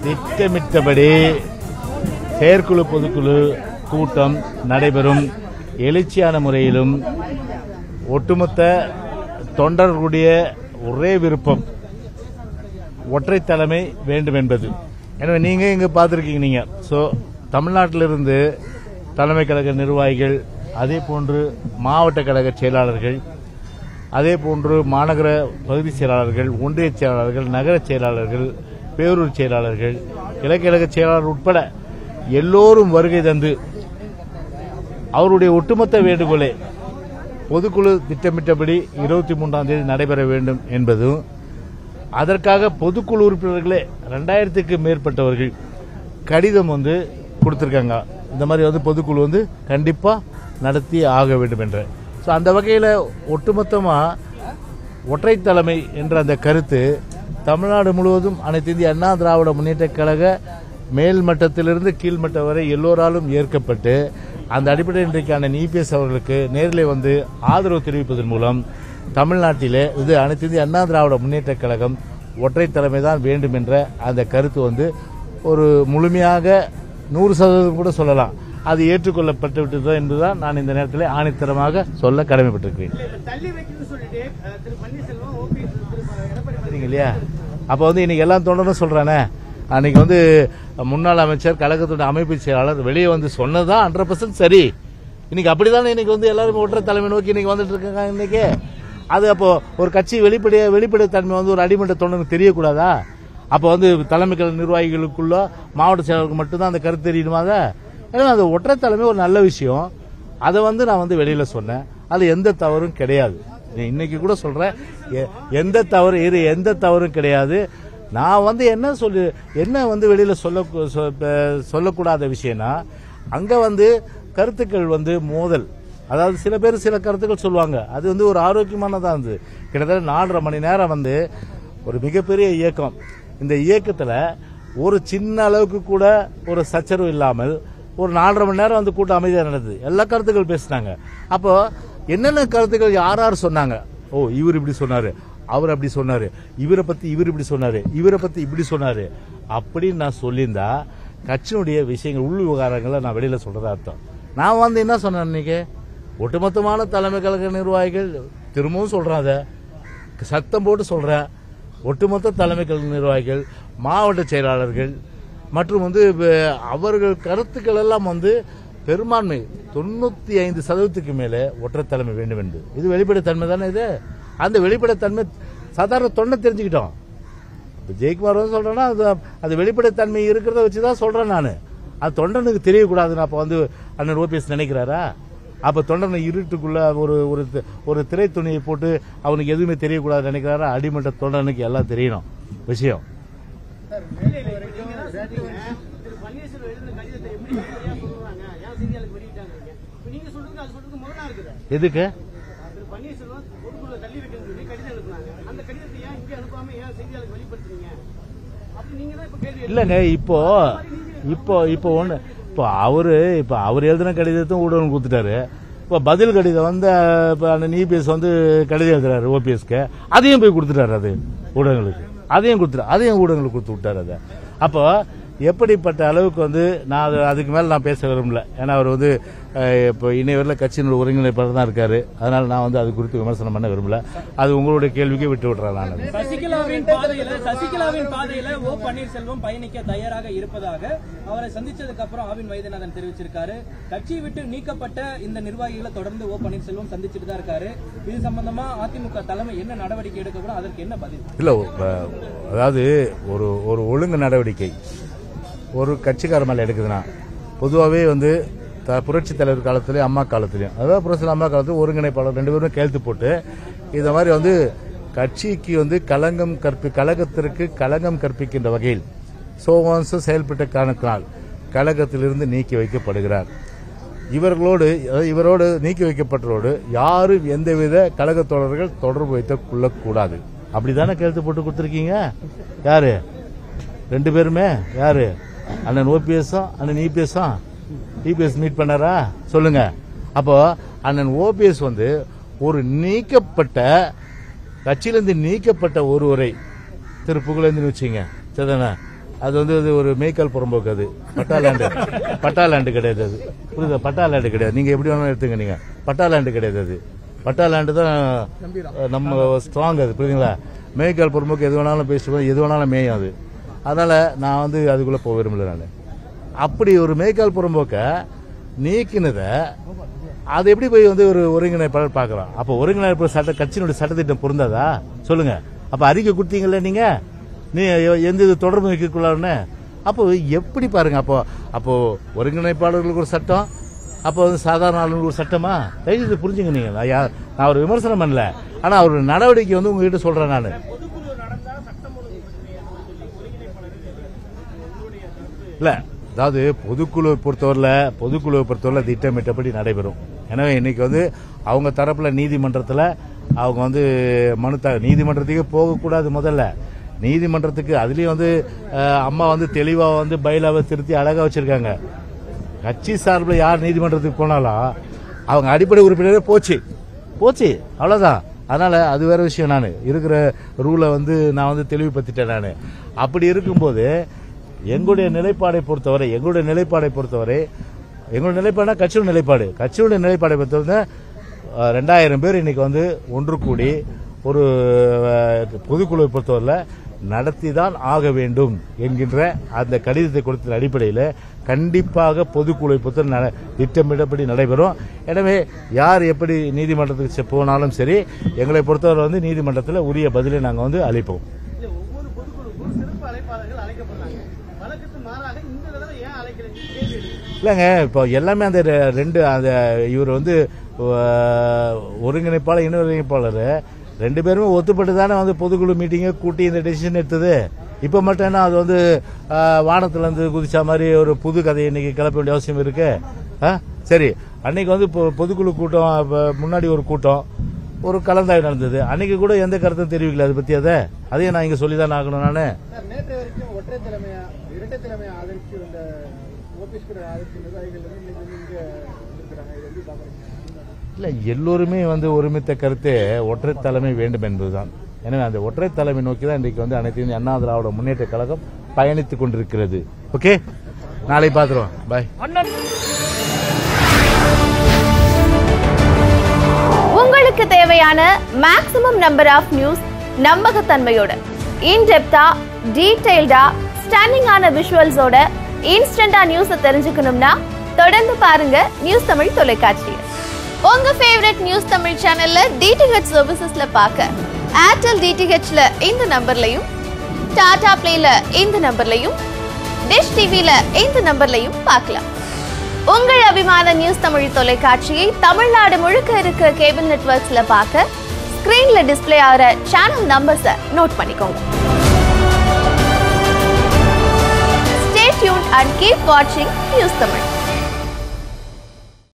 திட்டமிட்டபடி செயற்குழு பொதுக்குழு கூட்டம் நடைபெறும் எழுச்சியான முறையிலும் ஒட்டுமொத்த தொண்டர்களுடைய ஒரே விருப்பம் ஒற்றை தலைமை வேண்டும் என்பது எனவே நீங்க இங்க பார்த்திருக்கீங்க நீங்க சோ தமிழ்நாட்டிலிருந்து தலைமை கழக நிர்வாகிகள் அதே போன்று மாவட்ட கழக செயலாளர்கள் அதே போன்று மாநகர பகுதி செயலாளர்கள் ஒன்றிய செயலாளர்கள் நகர செயலாளர்கள் பேரூர் செயலாளர்கள் கிழக்கிழக செயலாளர் உட்பட எல்லோரும் வருகை தந்து அவருடைய ஒட்டுமொத்த வேண்டுகோளே பொதுக்குழு திட்டமிட்டபடி இருபத்தி மூன்றாம் தேதி நடைபெற வேண்டும் என்பதும் அதற்காக பொதுக்குழு உறுப்பினர்களே ரெண்டாயிரத்துக்கு மேற்பட்டவர்கள் கடிதம் வந்து கொடுத்திருக்காங்க இந்த மாதிரி வந்து பொதுக்குழு வந்து கண்டிப்பா நடத்தி ஆக வேண்டும் என்ற ஸோ அந்த வகையில் ஒட்டுமொத்தமா ஒற்றை தலைமை என்ற அந்த கருத்து தமிழ்நாடு முழுவதும் அனைத்து இந்திய அண்ணா திராவிட முன்னேற்ற கழக மேல் மட்டத்திலிருந்து கீழ்மட்டம் வரை எல்லோராலும் ஏற்கப்பட்டு அந்த அடிப்படையில் இன்றைக்கான இபிஎஸ் அவர்களுக்கு நேரில் வந்து ஆதரவு தெரிவிப்பதன் மூலம் தமிழ்நாட்டிலே இது அனைத்து இந்திய அண்ணா திராவிட முன்னேற்ற கழகம் ஒற்றை தலைமை தான் வேண்டும் என்ற அந்த கருத்து வந்து ஒரு முழுமையாக நூறு சதவீதம் கூட சொல்லலாம் அது ஏற்றுக்கொள்ளப்பட்டு விட்டது என்பதுதான் நான் இந்த நேரத்தில் ஆணித்தரமாக சொல்ல கடமைப்பட்டிருக்கிறேன் தள்ளி வைக்கணும்னு சொல்லிட்டு அஹ், திரு பன்னீர்செல்வம் ஓபிஎஸ் திரு எடப்பாடி சரிங்க இல்லையா அப்ப வந்து இன்னைக்கு எல்லாம் தொடர்ந்து சொல்றானே அன்னைக்கு வந்து முன்னாள் அமைச்சர் கழகத்தோட அமைப்பு செயலாளர் வெளியே வந்து சொன்னதுதான் ஹண்ட்ரட் பர்சன்ட் சரி இன்னைக்கு அப்படிதானே இன்னைக்கு வந்து எல்லாரும் ஒற்றை தலைமை நோக்கி இன்னைக்கு வந்துட்டு இருக்காங்க இன்னைக்கு அது அப்போ ஒரு கட்சி வெளிப்படைய வெளிப்படை தன்மை வந்து ஒரு அடிமட்ட தொண்டனுக்கு தெரியக்கூடாதா அப்போ வந்து தலைமை கழக நிர்வாகிகளுக்குள்ள மாவட்ட செயலருக்கு மட்டும்தான் அந்த கருத்து தெரியணுமா அதை? ஏன்னா அது ஒற்றை தலைமை ஒரு நல்ல விஷயம் அதை வந்து நான் வந்து வெளியில சொன்னேன் அது எந்த தவறும் கிடையாது இன்னைக்கு கூட சொல்றேன் எ- எந்த தவறு இது எந்த தவறும் கிடையாது நான் வந்து என்ன சொல்லு என்ன வந்து வெளியில சொல்ல சொ- ப- சொல்லக்கூடாத விஷயம்னா அங்க வந்து கருத்துக்கள் வந்து மோதல் அதாவது சில பேர் சில கருத்துக்கள் சொல்லுவாங்க அது வந்து ஒரு ஆரோக்கியமானதா இருந்தது கிட்டத்தட்ட நாலரை மணி நேரம் வந்து ஒரு மிகப்பெரிய இயக்கம் இந்த இயக்கத்துல ஒரு சின்ன அளவுக்கு கூட ஒரு சச்சரவு இல்லாமல் ஒரு நாலரை மணி நேரம் வந்து கூட்டம் அமைதியா நடந்தது எல்லா கருத்துக்கள் பேசினாங்க அப்போ என்னென்ன கருத்துக்கள் யார் யார் சொன்னாங்க ஓ இவர் இப்படி சொன்னாரு அவர் அப்படி சொன்னாரு இவரை பத்தி இவர் இப்படி சொன்னாரு இவரை பத்தி இப்படி சொன்னாரு அப்படின்னு நான் சொல்லியிருந்தா கட்சியினுடைய விஷயங்கள் உள் விவகாரங்களை நான் வெளியில சொல்றதா அர்த்தம் நான் வந்து என்ன சொன்னேன் இன்னைக்கு ஒட்டுமொத்தமான தலைமை கழக நிர்வாகிகள் திரும்பவும் சொல்றேன் அதை சத்தம் போட்டு சொல்றேன் ஒட்டுமொத்த தலைமை கழக நிர்வாகிகள் மாவட்ட செயலாளர்கள் மற்றும் வந்து இப்ப அவர்கள் கருத்துக்கள் எல்லாம் வந்து பெரும்பான்மை தொண்ணூத்தி ஐந்து சதவீதத்துக்கு மேலே ஒற்றை தலைமை வேண்டும் என்று இது வெளிப்படைத்தன்மை தானே இது அந்த வெளிப்படைத்தன்மை சாதாரண தொண்டை தெரிஞ்சுக்கிட்டோம் இப்ப ஜெயக்குமார் வந்து சொல்றேன்னா அது அது வெளிப்படைத்தன்மை இருக்கிறத வச்சு தான் சொல்றேன் நான் அது தொண்டனுக்கு தெரியக்கூடாதுன்னு அப்ப வந்து அண்ணன் ஓபிஎஸ் நினைக்கிறாரா அப்ப தொண்டனை இருட்டுக்குள்ள ஒரு ஒரு தி- ஒரு திரை துணியை போட்டு அவனுக்கு எதுவுமே தெரியக்கூடாதுன்னு நினைக்கிறாரா அடிமட்ட தொண்டனுக்கு எல்லாம் தெரியணும் விஷயம் திரு பன்னீர்செல்வம் எழுதின கடிதத்தை எப்படி வெளிப்படையா சொல்றாங்க ஏன் செய்தியாளருக்கு வெளியிட்டாங்க இப்ப நீங்க சொல்றதுக்கு அது சொல்றதுக்கு முரணா இருக்குது எதுக்கு திரு பன்னீர்செல்வம் பொதுக்குள்ள தள்ளி வைக்கணும்னு சொல்லி கடிதம் எழுப்புனாங்க அந்த கடிதத்தை ஏன் இங்கே அனுப்பாம ஏன் செய்தியாளருக்கு வெளிப்படுத்துறீங்க அப்படி நீங்க தான் இப்ப கேள்வி இல்லங்க இப்போ இப்போ இப்போ ஒண்ணு இப்போ அவரு இப்போ அவர் எழுதின கடிதத்தும் ஊடகம் கொடுத்துட்டாரு இப்போ பதில் கடிதம் வந்து அஹ், இப்போ அந்த இபிஎஸ் வந்து கடிதம் எழுதுறாரு ஓபிஎஸ்க்கு அதையும் போய் கொடுத்துட்டாரு அது ஊடகங்களுக்கு அதையும் கொடுத்துரு அதையும் ஊடகங்களுக்கு கொடுத்து விட்டாரு அதை அப்போ எப்படிப்பட்ட அளவுக்கு வந்து நான் அது அதுக்கு மேல நான் பேச விரும்பல ஏன்னா அவர் வந்து அஹ், இப்போ இன்னைய வரல கட்சியினுடைய ஒருங்கிணைப்பாளர் தான் இருக்காரு அதனால நான் வந்து அது குறித்து விமர்சனம் பண்ண விரும்பல அது உங்களுடைய கேள்விக்கே விட்டு விடுறேன் நான் அது. சசிகலாவின் பாதையில சசிகலாவின் பாதையில ஓ பன்னீர்செல்வம் பயணிக்க தயாராக இருப்பதாக அவரை சந்திச்சதுக்கு அப்புறம் ஆவின் வைத்தியநாதன் தெரிவிச்சிருக்காரு கட்சியை விட்டு நீக்கப்பட்ட இந்த நிர்வாகிகளை தொடர்ந்து ஓ பன்னீர்செல்வம் சந்திச்சுட்டு தான் இருக்காரு இது சம்பந்தமா அதிமுக தலைமை என்ன நடவடிக்கை எடுக்கக்கூடும் அதற்கு என்ன பதில் இல்ல இப்ப, அதாவது ஒரு ஒரு ஒழுங்கு நடவடிக்கை ஒரு கட்சிக்கார மேல எடுக்குதுன்னா பொதுவாகவே வந்து த- புரட்சித் தலைவர் காலத்திலயும் அம்மா காலத்திலயும் அதாவது புரட்சி அம்மா காலத்துல ஒருங்கிணைப்பாளர் ரெண்டு பேரும் கையெழுத்து போட்டு இந்த மாதிரி வந்து கட்சிக்கு வந்து களங்கம் கற்பி கழகத்திற்கு களங்கம் கற்பிக்கின்ற வகையில் சோவான்சம் செயல்பட்ட காரணத்தினால் கழகத்திலிருந்து நீக்கி வைக்கப்படுகிறார் இவர்களோடு அதாவது இவரோடு நீக்கி வைக்கப்பட்டவரோடு யாரும் எந்தவித கழக தோழர்கள் தொடர்பு வைத்துக் கொள்ளக்கூடாது அப்படிதானே கையெழுத்து போட்டு கொடுத்துருக்கீங்க யாரு ரெண்டு பேருமே யாரு அண்ணன் ஓபிஎஸும் அண்ணன் இபிஎஸும் இபிஎஸ் மீட் பண்ணாரா சொல்லுங்க அப்போ அண்ணன் ஓபிஎஸ் வந்து ஒரு நீக்கப்பட்ட கட்சியிலிருந்து நீக்கப்பட்ட ஒருவரை திரு புகழேந்தின்னு வச்சுங்க சரிதானே அது வந்து அது ஒரு மேய்க்கால் புறம்போக்கு அது பட்டா லேண்டு பட்டா லேண்டு கிடையாது அது புரியுதா பட்டா லேண்டு கிடையாது நீங்க எப்படி வேணாலும் எடுத்துங்க நீங்க பட்டா லேண்டு கிடையாது அது பட்டா லேண்டு தான் அஹ், நம்ம ஸ்ட்ராங் அது புரியுதுங்களா மேய்க்கால் புறம்போக்கு எது வேணாலும் பேசுவோம் எது வேணாலும் மேயும் அது அதனால நான் வந்து அதுக்குள்ள போக விரும்பல நான் அப்படி ஒரு மேய்க்கால் புறம்போக்க நீக்கினதை அது எப்படி போய் வந்து ஒரு ஒருங்கிணைப்பாளர் பார்க்கலாம் அப்போ ஒருங்கிணைப்பு சட்ட கட்சியினுடைய சட்டத்திட்டம் பொருந்தாதா சொல்லுங்க அப்ப அறிக்கை கொடுத்தீங்கல்ல நீங்க நீ எ- எந்த இது தொடர்பு வைக்கக்குள்ளாருன்னு அப்போ எப்படி பாருங்க அப்போ அப்போ ஒருங்கிணைப்பாளர்களுக்கு ஒரு சட்டம் அப்போ வந்து சாதாரண ஆளுங்களுக்கு ஒரு சட்டமா தயவுசெய்து புரிஞ்சுங்க நீங்க நான் யா- நான் ஒரு விமர்சனம் பண்ணல ஆனா அவரோட நடவடிக்கை வந்து உங்ககிட்ட சொல்றேன் நான் இல்ல அதாவது பொதுக்குழுவை பொறுத்தவரையில பொதுக்குழுவை பொறுத்தவரை திட்டமிட்டபடி நடைபெறும் எனவே இன்னைக்கு வந்து அவங்க தரப்புல நீதிமன்றத்துல அவங்க வந்து மனு த நீதிமன்றத்துக்கு போகக்கூடாது முதல்ல நீதிமன்றத்துக்கு அதுலயும் வந்து அஹ், அம்மா வந்து தெளிவா வந்து பைலாவை திருத்தி அழகா வச்சிருக்காங்க கட்சி சார்பில் யார் நீதிமன்றத்துக்கு போனாலும் அவங்க அடிப்படை உறுப்பினரே போச்சு போச்சு அவ்வளவுதான் அதனால அது வேற விஷயம் நான் இருக்கிற ரூலை வந்து நான் வந்து தெளிவுபடுத்திட்டேன் நான் அப்படி இருக்கும்போது எங்களுடைய நிலைப்பாடை பொறுத்தவரை எங்களுடைய நிலைப்பாடை பொறுத்தவரை எங்களுடைய நிலைப்பாடுனா கட்சியோட நிலைப்பாடு கட்சியோட நிலைப்பாடை பொறுத்தவரை அஹ், ரெண்டாயிரம் பேர் இன்னைக்கு வந்து ஒன்று கூடி ஒரு அஹ், பொதுக்குழுவை பொறுத்தவரையில் நடத்தி தான் ஆக வேண்டும் என்கின்ற அந்த கடிதத்தை கொடுத்த அடிப்படையில் கண்டிப்பாக பொதுக்குழுவை பொறுத்த நட- திட்டமிட்டபடி நடைபெறும் எனவே யார் எப்படி நீதிமன்றத்துக்கு செ- போனாலும் சரி எங்களை பொறுத்தவரை வந்து நீதிமன்றத்தில் உரிய பதிலை நாங்கள் வந்து அளிப்போம் இல்ல ஒவ்வொரு பொதுக்குழுக்கும் சிறப்பு அழைப்பாளர்கள் அழைக்கப்படுறாங்க வழக்கத்து மாறாக இந்த தடவை ஏன் அழைக்கிறீங்க கேள்வி எழுது. இல்லைங்க இப்போ எல்லாமே அந்த ரெ- ரெண்டு அந்த இவர் வந்து அஹ், ஒருங்கிணைப்பாளர் இணை ஒருங்கிணைப்பாளர் ரெண்டு பேருமே ஒத்துப்பட்டு தானே வந்து பொதுக்குழு மீட்டிங்கை கூட்டி இந்த டெசிஷன் எடுத்தது இப்போ மட்டும் என்ன அது வந்து அஹ், வானத்துல இருந்து குதிச்ச மாதிரி ஒரு புது கதையை இன்னைக்கு கிளப்ப வேண்டிய அவசியம் இருக்கு ஆ? சரி அன்னைக்கு வந்து பொ- பொதுக்குழு கூட்டம் அப்ப முன்னாடி ஒரு கூட்டம் ஒரு கலந்தாய்வு நடந்தது அன்னைக்கு கூட எந்த கருத்தும் தெரிவிக்கல அதை பத்தி அதை அதையும் நான் இங்க சொல்லி தான் ஆகணும் நானு சார் நேற்று வரைக்கும் ஒற்றை தலைமையா இரட்டை தலைமையை ஆதரிச்சு வந்த ஓபிஎஸ் கூட ஆதரிச்சு நிர்வாகிகள் வந்து இன்னைக்கு வந்து இங்க இருக்கிறாங்க இது எப்படி பாக்குறீங்க இல்ல எல்லோருமே வந்து ஒருமித்த கருத்தே ஒற்றை தலைமை வேண்டும் என்பதுதான் எனவே அந்த ஒற்றை தலைமை நோக்கி தான் இன்றைக்கு வந்து அனைத்து இந்திய அண்ணா திராவிட முன்னேற்ற கழகம் பயணித்துக் கொண்டிருக்கிறது ஓகே நாளை பார்த்துருவோம் பாய் உங்களுக்கு தேவையான மேக்ஸிமம் நம்பர் ஆஃப் நியூஸ் நம்பகத்தன்மையோட இன்டெப்தா டீடைல்டா ஸ்டன்னிங்கான விஷுவல்ஸோட இன்ஸ்டன்டா நியூஸை தெரிஞ்சுக்கணும்னா தொடர்ந்து பாருங்க நியூஸ் தமிழ் தொலைக்காட்சியை உங்க ஃபேவரட் நியூஸ் தமிழ் சேனல்ல டிடிஹெச் சர்வீசஸ்ல பார்க்க ஏர்டெல் டிடிஹெச்ல இந்த நம்பர்லையும் டாடா பிளேல இந்த நம்பர்லையும் டிஷ் டிவில இந்த நம்பர்லையும் பார்க்கலாம் உங்கள் அபிமான நியூஸ் தமிழ் தொலைக்காட்சியை தமிழ்நாடு முழுக்க இருக்க கேபிள் நெட்வொர்க்ஸ்ல பார்க்க ஸ்கிரீன்ல டிஸ்ப்ளே ஆகிற சேனல் நம்பர்ஸை நோட் பண்ணிக்கோங்க ஸ்டே டியூன் அண்ட் கீப் வாட்சிங் நியூஸ் தமிழ்